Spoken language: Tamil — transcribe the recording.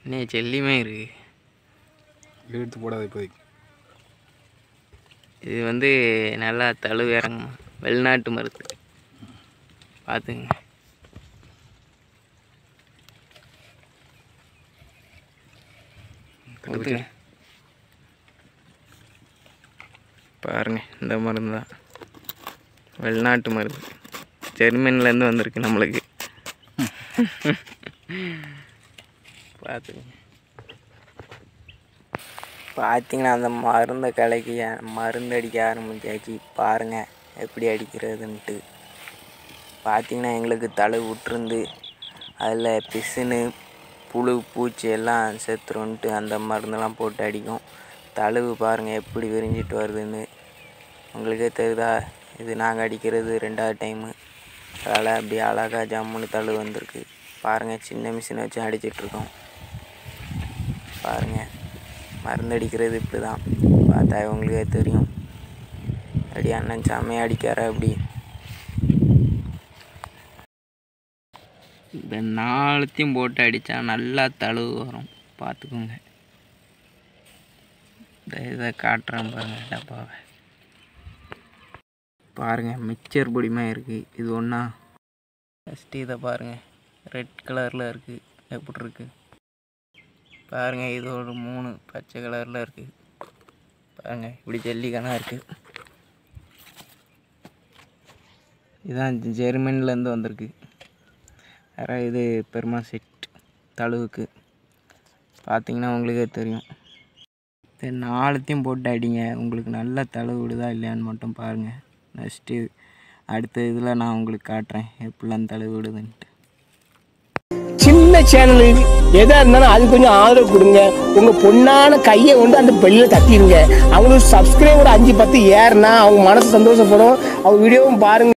என்ன செல்லியுமே இருக்கு எடுத்து போடாத இப்போதைக்கு இது வந்து நல்லா தழுவு இறங்குமா வெளிநாட்டு மருந்து பார்த்துங்க ஊற்றுங்க பாருங்க இந்த மருந்து தான் வெளிநாட்டு மருந்து ஜெர்மனிலேருந்து வந்திருக்கு நம்மளுக்கு பார்த்துங்க பார்த்தீங்கன்னா அந்த மருந்தை கலக்கி மருந்து அடிக்க ஆரம்பிச்சாச்சு பாருங்கள் எப்படி அடிக்கிறதுன்ட்டு பார்த்தீங்கன்னா எங்களுக்கு தலை விட்டுருந்து அதில் பிசுனு புழு பூச்சி எல்லாம் செத்துருன்ட்டு அந்த மருந்தெல்லாம் போட்டு அடிக்கும் தழுவு பாருங்கள் எப்படி விரிஞ்சிட்டு வருதுன்னு உங்களுக்கே தெரியுதா இது நாங்கள் அடிக்கிறது ரெண்டாவது டைமு அதனால் அப்படி அழகா ஜம்முன்னு தழுவு வந்திருக்கு பாருங்கள் சின்ன மிஷினை வச்சு அடிச்சிட்ருக்கோம் பாருங்கள் மருந்து அடிக்கிறது இப்படி தான் பார்த்தா உங்களுக்கே தெரியும் அப்படி அண்ணன் செம்மையாக அடிக்கார அப்படி இந்த நாலுத்தையும் போட்டு அடித்தா நல்லா தழுவு வரும் பார்த்துக்கோங்க இந்த இதை காட்டுறேன் பாருங்கள் டப்பாவை பாருங்கள் மிக்சர் பொடிமா இருக்குது இது ஒன்றா ஃபஸ்ட்டு இதை பாருங்கள் ரெட் கலரில் இருக்குது எப்படி இருக்குது பாருங்கள் இது ஒரு மூணு பச்சை கலரில் இருக்குது பாருங்கள் இப்படி ஜல்லிக்கணா இருக்குது இதான் ஜெர்மனிலேருந்து வந்திருக்கு வேறு இது பெருமா செட் தழுவுக்கு பார்த்தீங்கன்னா உங்களுக்கே தெரியும் இது நாலுத்தையும் போட்டு அடிங்க உங்களுக்கு நல்ல தழுவு விடுதா இல்லையான்னு மட்டும் பாருங்கள் நெக்ஸ்ட்டு அடுத்த இதில் நான் உங்களுக்கு காட்டுறேன் எப்படிலாம் தழுவு விடுதுன்ட்டு சின்ன சேனல் எதா இருந்தாலும் அது கொஞ்சம் ஆதரவு கொடுங்க உங்க பொண்ணான கையை கொண்டு அந்த பெல்ல தட்டிடுங்க அவங்களுக்கு சப்ஸ்கிரைபர் அஞ்சு பத்து ஏறுனா அவங்க மனசு சந்தோஷப்படும் அவங்க வீடியோவும் பாருங்க